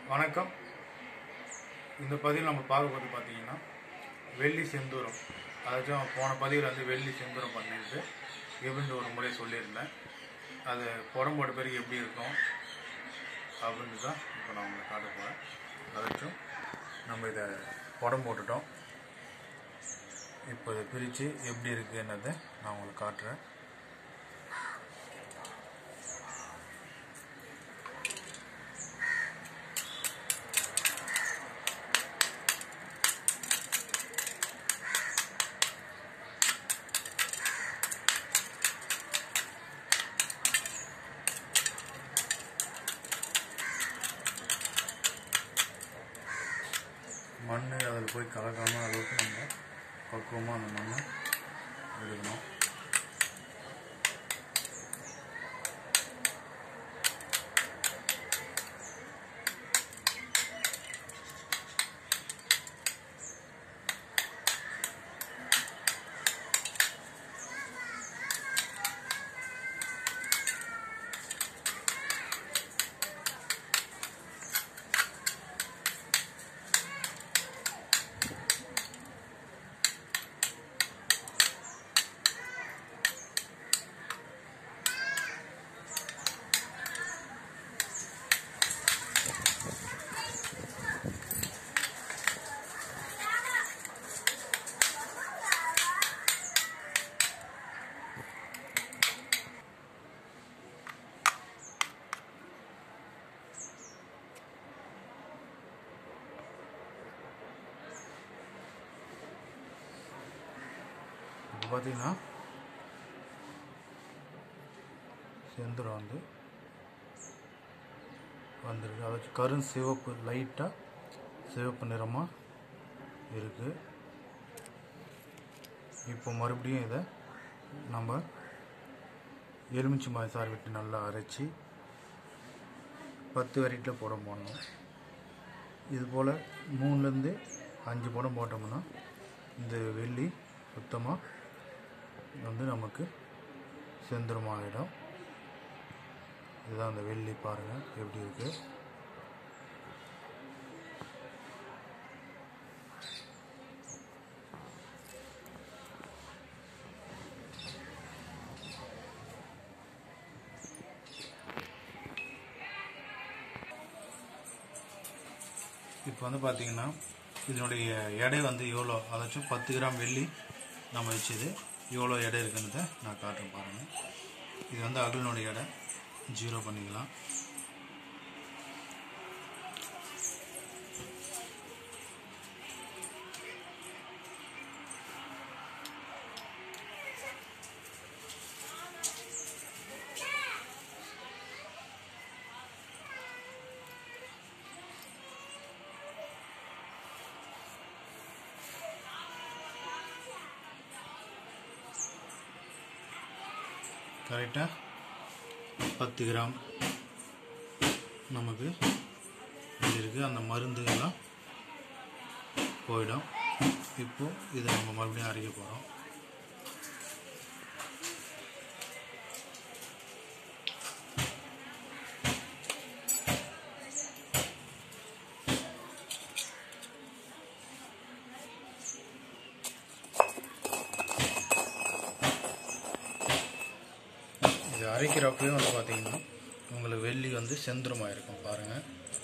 வணக்கம் இந்த பதிவில் நம்ம பார்க்க போது பார்த்தீங்கன்னா வெள்ளி செந்தூரம் அதாச்சும் போன பதிவில் வந்து வெள்ளி செந்தூரம் பண்ணிட்டு எப்படின்ற ஒரு முறை சொல்லியிருந்தேன் அது புடம் போட்ட பிறகு எப்படி இருக்கும் அப்படின்னு தான் இப்போ நான் உங்களுக்கு காட்ட போகிறேன் அதாச்சும் நம்ம இதை புடம் போட்டுட்டோம் இப்போ இதை பிரித்து எப்படி இருக்குன்றதை நான் உங்களுக்கு காட்டுறேன் மண் அதில் போய் கலக்காம அளவுக்கு நம்ம பக்குவமாக அந்த மண்ணை எடுக்கணும் இப்போ பார்த்தீங்கன்னா செந்தூரம் வந்து வந்திருக்கு அதாச்சும் கரும் சிவப்பு லைட்டாக சிவப்பு நிறமாக இருக்குது இப்போ மறுபடியும் இதை நம்ம எலுமிச்சி மாய் சாறு விட்டு நல்லா அரைச்சி பத்து வெரைட்டியில் புடம் போடணும் இது போல் மூணுலேருந்து அஞ்சு புடம் போட்டோம்னா இந்த வெள்ளி சுத்தமாக வந்து நமக்கு செந்துரமாகிடும் இதுதான் அந்த வெள்ளி பாருங்கள் எப்படி இருக்குது இப்போ வந்து பார்த்தீங்கன்னா இதனுடைய எடை வந்து எவ்வளோ அதாச்சும் பத்து கிராம் வெள்ளி நம்ம வச்சது எவ்வளோ எடை இருக்குன்றதை நான் காட்டுறேன் பாருங்கள் இது வந்து அகலினுடைய எடை ஜீரோ பண்ணிக்கலாம் கரெக்டாக பத்து கிராம் நமக்கு இது இருக்குது அந்த மருந்து எல்லாம் போயிடும் இப்போ இதை நம்ம மறுபடியும் அரைக்க போகிறோம் இது அரைக்கிறப்பயும் வந்து பார்த்தீங்கன்னா உங்களுக்கு வெள்ளி வந்து செந்துரமாக இருக்கும் பாருங்கள்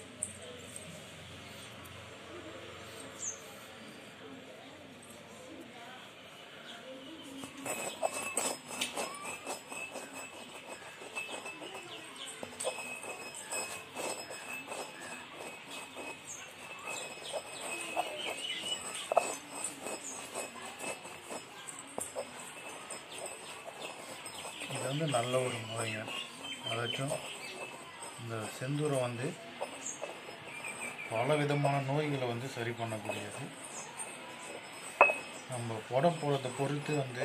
இது வந்து நல்ல ஒரு முறைங்க அதாச்சும் இந்த செந்தூரம் வந்து பல விதமான நோய்களை வந்து சரி பண்ணக்கூடியது நம்ம புடம் போடுறதை பொறுத்து வந்து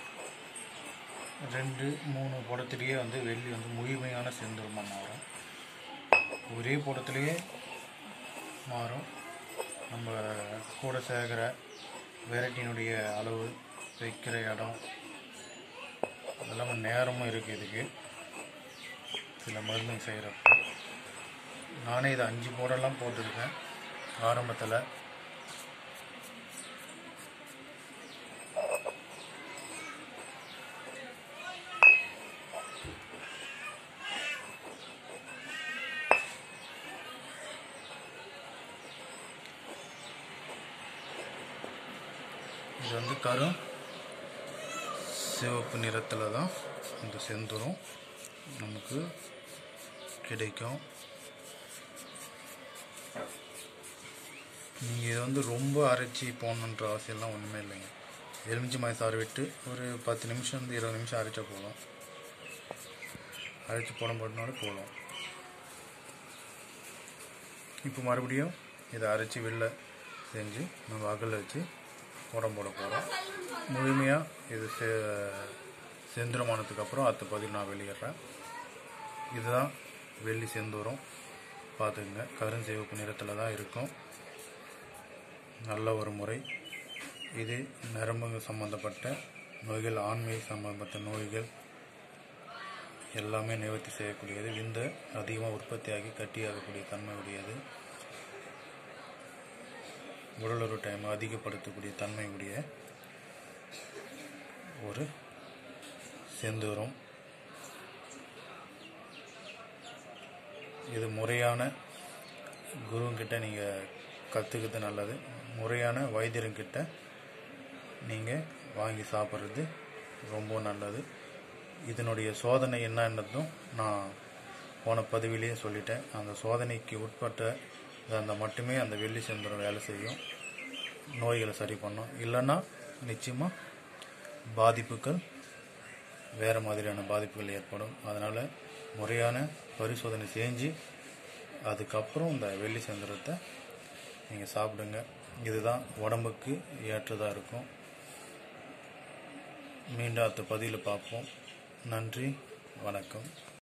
ரெண்டு மூணு புடத்துலேயே வந்து வெள்ளி வந்து முழுமையான செந்தூரமாக மாறும் ஒரே புடத்துலேயே மாறும் நம்ம கூட சேர்க்குற வெரைட்டினுடைய அளவு வைக்கிற இடம் அதெல்லாம் நேரமும் இருக்குது இதுக்கு சில மருந்து செய்கிறப்ப நானே இதை அஞ்சு போடலாம் போட்டிருக்கேன் ஆரம்பத்தில் இது வந்து கரும் சிவப்பு நிறத்தில் தான் இந்த செந்தூரம் நமக்கு கிடைக்கும் நீங்கள் இதை வந்து ரொம்ப அரைச்சி போகணுன்ற அவசியம்லாம் ஒன்றுமே இல்லைங்க எலுமிச்சை மாய் சாறு விட்டு ஒரு பத்து நிமிஷம் இருந்து இருபது நிமிஷம் அரைச்சா போதும் அரைச்சி போட போட்டனால போதும் இப்போ மறுபடியும் இதை அரைச்சி வெளில செஞ்சு நம்ம அகலில் வச்சு உரம் போட போகிறோம் முழுமையாக இது செ செந்தூரமானதுக்கப்புறம் அடுத்த பதில் நான் வெளியிடுறேன் இதுதான் வெள்ளி செந்தூரம் பார்த்துக்குங்க கருஞ்சிவப்பு நிறத்தில் தான் இருக்கும் நல்ல ஒரு முறை இது நரம்பு சம்பந்தப்பட்ட நோய்கள் ஆண்மை சம்பந்தப்பட்ட நோய்கள் எல்லாமே நிவர்த்தி செய்யக்கூடியது விந்து அதிகமாக உற்பத்தியாகி கட்டியாகக்கூடிய தன்மை உடையது உடலுறு டைம் அதிகப்படுத்தக்கூடிய தன்மை உடைய ஒரு செந்தூரம் இது முறையான குருங்கிட்ட நீங்கள் கற்றுக்கிறது நல்லது முறையான வைத்தியர்கிட்ட நீங்கள் வாங்கி சாப்பிட்றது ரொம்ப நல்லது இதனுடைய சோதனை என்னன்னதும் நான் போன பதிவிலேயே சொல்லிட்டேன் அந்த சோதனைக்கு உட்பட்ட அந்த மட்டுமே அந்த வெள்ளி செந்தூரம் வேலை செய்யும் நோய்களை சரி பண்ணும் இல்லைன்னா நிச்சயமாக பாதிப்புகள் வேறு மாதிரியான பாதிப்புகள் ஏற்படும் அதனால் முறையான பரிசோதனை செஞ்சு அதுக்கப்புறம் இந்த வெள்ளி செந்தூரத்தை நீங்கள் சாப்பிடுங்க இதுதான் உடம்புக்கு ஏற்றதாக இருக்கும் மீண்டும் அடுத்த பதிவில் பார்ப்போம் நன்றி வணக்கம்